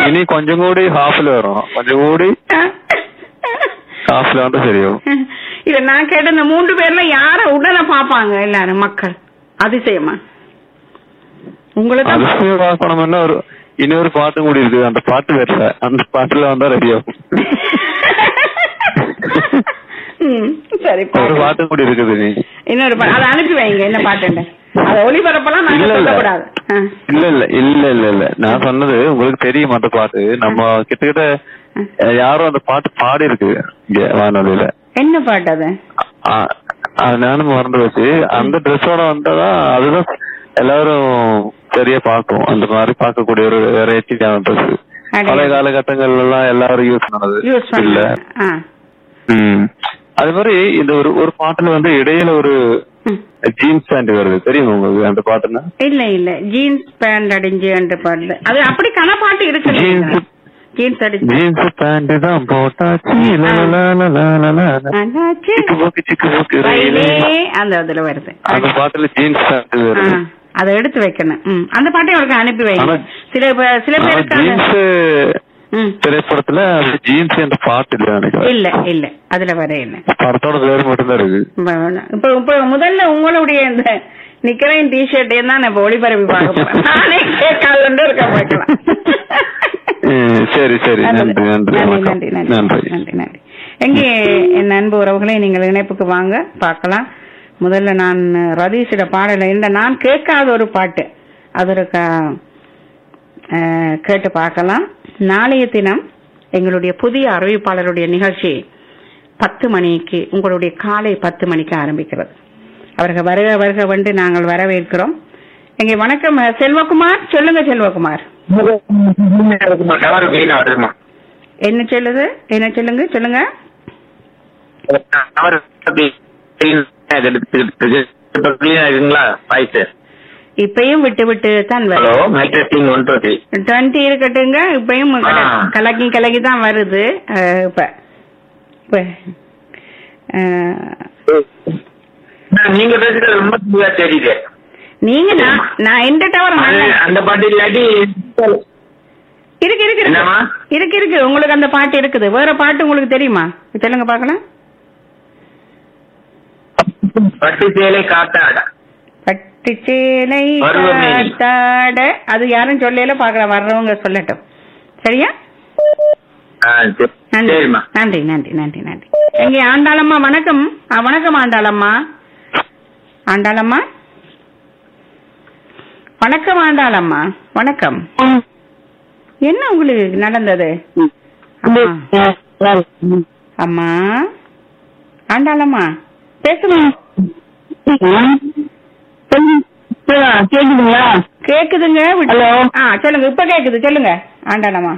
ഇനി കൊഞ്ചും കൂടി ഹാഫിൽ വരണം കൊഞ്ചും കൂടി ഹാഫിൽ വന്നാ ശരിയാവും இல்ல நான் கேட்ட இந்த மூன்று பேர்ல யார உடனே பாப்பாங்க எல்லாரும் மக்கள் அதிசயமா உங்களை தான் அதிசயம் பார்க்கணும்னா ஒரு இனி ஒரு பாட்டும் கூடி இருக்குது அந்த பாட்டு வரல அந்த பாட்டுல வந்தா ரெடியாகும் ம், சரி ஒரு பாக்கலாம். பாட்டும் கூடி இருக்குது நீ இன்னொரு பா- அதை அனுப்பி வைங்க என்ன பாட்டுன்னு அத ஒளிபரப்பெல்லாம் நாங்க இல்ல, இல்ல. சொல்லக்கூடாது ஆ. இல்ல இல்ல இல்ல இல்ல இல்ல நான் சொன்னது உங்களுக்கு தெரியும் அந்த பாட்டு நம்ம கிட்டத்தட்ட அஹ், யாரும் அந்த பாட்டு பாடி இருக்கு இங்க வானொலியில என்ன பாட்டு அது ஆ- ஆ, நானும் மறந்து வச்சு அந்த ட்ரெஸ்ஸோட வந்தாதான் அதுதான் எல்லாரும் சரியா பார்க்கும் அந்த மாதிரி பார்க்கக்கூடிய ஒரு வெரைட்டியான ட்ரெஸ் அடே. பழைய காலகட்டங்கள்ல எல்லாம் எல்லாரும் யூஸ் பண்ணது யூஸ் இல்ல பண்ண ஆ. ம். அது மாதிரி இந்த ஒரு ஒரு பாட்டுல வந்து இடையில ஒரு ம். ஜீன்ஸ் பேண்ட் வருது தெரியுமா உங்களுக்கு அந்த பாட்டுன்னா இல்ல இல்ல ஜீன்ஸ் பேண்ட் அடிஞ்சு அந்த பாட்டு அது அப்படி கன பாட்டு இருக்கு ஜீன்ஸ் ஜீன்ஸ் அடிஞ்சு ஜீன்ஸ் பேண்ட் தான் போட்டாச்சு லலலலலலலல. அண்ணாச்சி. சிக்கு போக்கு சிக்கு போக்கு ரயிலே ரயிலே. அந்த அதுல வருது அந்த பாட்டுல ஜீன்ஸ் பேண்ட் ஆ, வருது அதை எடுத்து வைக்கணும் ம். அந்த பாட்டை அவருக்கு அனுப்பி வைங்க ஆனா- சில பே- சில ஆனா பேருக்கு அந்த- ஜீன்ஸ் ம். திரைப்படத்துல அது ஜீன்ஸ் என்ற பாட்டு இல்ல நினைக்கிறேன் இல்ல இல்ல அதுல வர இல்ல படத்தோட பேர் மட்டும்தான் இருக்கு இப்ப இப்ப முதல்ல உங்களுடைய இந்த நிக்கிறேன் டிஷர்ட்டையும் தான் நான் இப்ப ஒளிபரப்பி பார்க்க போறேன் நானே கேட்காதுன்னு இருக்க பார்க்கலாம் ம், சரி சரி நன்றி நன்றி நன்றி வணக்கம். நன்றி நன்றி நன்றி நன்றி நன்றி எங்கே என் அன்பு உறவுகளை நீங்கள் இணைப்புக்கு வாங்க பார்க்கலாம் முதல்ல நான் ரதீஷோட பாடல இந்த நான் கேட்காத ஒரு பாட்டு அது ஒரு க- அஹ், கேட்டு பார்க்கலாம் நாளைய தினம் எங்களுடைய புதிய அறிவிப்பாளருடைய நிகழ்ச்சி பத்து மணிக்கு உங்களுடைய காலை பத்து மணிக்கு ஆரம்பிக்கிறது அவர்கள் வருக வருக வந்து நாங்கள் வரவேற்கிறோம் எங்க வணக்கம் அஹ், செல்வகுமார் சொல்லுங்க செல்வகுமார் டவர் கிளீனா வருதுமா என்ன சொல்லுது என்ன சொல்லுங்க சொல்லுங்க டவர் கிளீனா இருக்குங்களா வாய்ஸ் இப்பயும் விட்டு விட்டு தான் ஹலோ வருது mike testing one two three twenty இருக்கட்டுங்க இப்பயும் கல- ஆ. கலக்கி கலக்கி தான் வருது அஹ், இப்ப இப்ப அஹ், நீங்க பேசுறது ரொம்ப கிளியரா தெரியுது நீங்க நான் நான் எந்த டவர் அது அந்த பாட்டு இல்லாட்டி இருக்கு இருக்கு என்னம்மா? இருக்கு இருக்கு இருக்கு உங்களுக்கு அந்த பாட்டு இருக்குது வேற பாட்டு உங்களுக்கு தெரியுமா சொல்லுங்க பாக்கலாம் பட்டு சேலை காத்தாட பட்டு சேலை பருவமே. காத்தாட அது யாரும் சொல்லல பாக்கலாம் வர்றவங்க சொல்லட்டும் சரியா ஆ, சரி. நன்றி சரிம்மா நன்றி நன்றி நன்றி நன்றி எங்க ஆண்டாளம்மா வணக்கம் ஆ, வணக்கம் ஆண்டாளம்மா ஆண்டாளம்மா வணக்கம் ஆண்டாளம்மா வணக்கம் என்ன உங்களுக்கு நடந்தது அம்மா. அம்மா ஆண்டாளம்மா பேசுமா கேக்குதுங்களா கேக்குதுங்க விட்டு- ஹலோ. ஆ சொல்லுங்க இப்ப கேக்குது சொல்லுங்க ஆண்டாளம்மா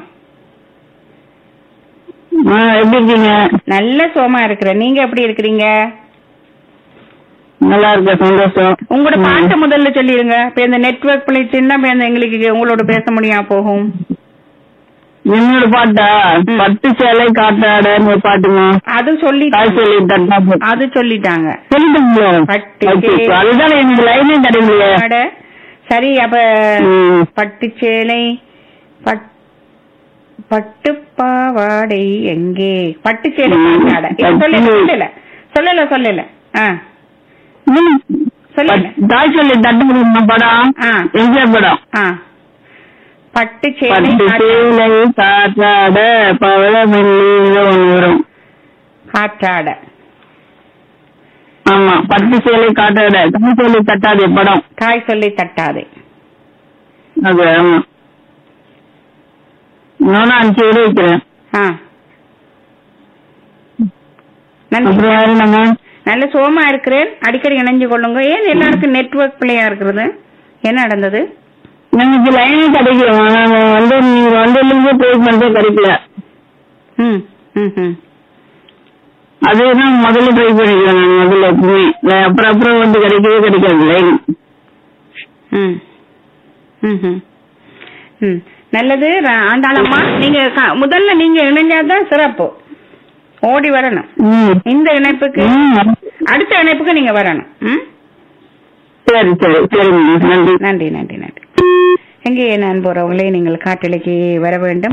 ஆ, எப்படி இருக்கீங்க நல்ல சோமா இருக்கிறேன் நீங்க எப்படி இருக்கிறீங்க நல்லா இருக்க சந்தோஷம் உங்களோட பாட்டை முதல்ல சொல்லிருங்க இப்ப இந்த நெட்வொர்க் பிள்ளைச்சுன்னா இப்ப இந்த எங்களுக்கு உங்களோட பேச முடியாம போகும் என்னோட பாட்டா ம். பட்டு சேலை காட்டாடன்னு ஒரு பாட்டுமா அது சொல்லி தாய் சொல்லி தட்டா அது சொல்லிட்டாங்க சொல்லிட்டீங்களா பட்டு அச்சோ, அதுதான் எனக்கு லைனே கிடைக்கலையே அட, சரி அப்ப ம். பட்டு சேலை பட் பட்டு பாவாடை எங்கே பட்டு சேலை பாவாடை. இது சொல்லல சொல்லல சொல்லல சொல்லல ஆ ம். சொல்லல பட்- தாய் சொல்லி தட்டு முடியுமா படம் ஆ. எம்ஜிஆர் படம் ஆ பட்டு சேலை பட்டு சேலை காட்டாட பவளமெல்லி ஒன்று வரும் காற்றாட ஆமா பட்டு சேலை காட்டாட தாய் சொல்லி தட்டாதே படம் தாய் சொல்லி தட்டாதே அது ஆமா நானும் அஞ்சு பேர் வைக்கிறேன் ஆ நன்றி அப்புறம் வேற என்னங்க நல்ல சுகமா இருக்கிறேன் அடிக்கடி இணைஞ்சு கொள்ளுங்க ஏன் எல்லாருக்கும் நெட்வொர்க் பிள்ளையா இருக்கிறது என்ன நடந்தது எனக்கு லைனே கிடைக்கும் நாங்க வந்து நீங்க வந்ததுலேருந்து ட்ரை பண்ணிட்டே கிடைக்கல ம் ம் ம் அதேதான் முதல்ல ட்ரை பண்ணிக்கிறேன் நான் முதல்ல எப்பவுமே இல்ல, அப்புறம் அப்புறம் வந்து கிடைக்கவே கிடைக்காது லைன் ம் ம் ம் ம் நல்லது ர- ஆண்டாளம்மா நீங்க க- முதல்ல நீங்க இணைஞ்சாதான் சிறப்பு ஓடி வரணும் ம் இந்த இணைப்புக்கு ம். அடுத்த இணைப்புக்கு நீங்க வரணும் ம் சரி சரி சரிங்க நன்றி நன்றி நன்றி நன்றி எங்கே என் அன்புறவங்களே நீங்கள் காட்டலைக்கு வர வேண்டும்